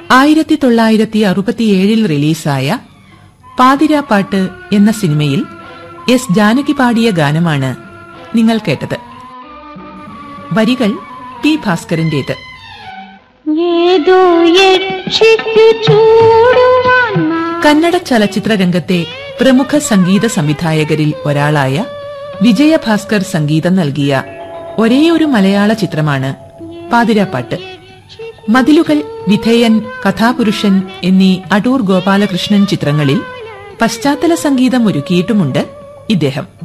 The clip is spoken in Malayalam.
ആയിരത്തി തൊള്ളായിരത്തി അറുപത്തിയേഴിൽ റിലീസായ പാതിരാപ്പാട്ട് എന്ന സിനിമയിൽ എസ് ജാനകി പാടിയ ഗാനമാണ് നിങ്ങൾ കേട്ടത് വരികൾ പി ഭാസ്കരന്റേത് ഏതോ യക്ഷിക്ക് ചൂടുവാൻ നാ- കന്നഡ ചലച്ചിത്ര രംഗത്തെ പ്രമുഖ സംഗീത സംവിധായകരിൽ ഒരാളായ വിജയഭാസ്കർ സംഗീതം നൽകിയ ഒരേയൊരു മലയാള ചിത്രമാണ് പാതിരാപ്പാട്ട് മതിലുകൾ വിധേയൻ കഥാപുരുഷൻ എന്നീ അടൂർ ഗോപാലകൃഷ്ണൻ ചിത്രങ്ങളിൽ പശ്ചാത്തല സംഗീതം ഒരുക്കിയിട്ടുമുണ്ട് ഇദ്ദേഹം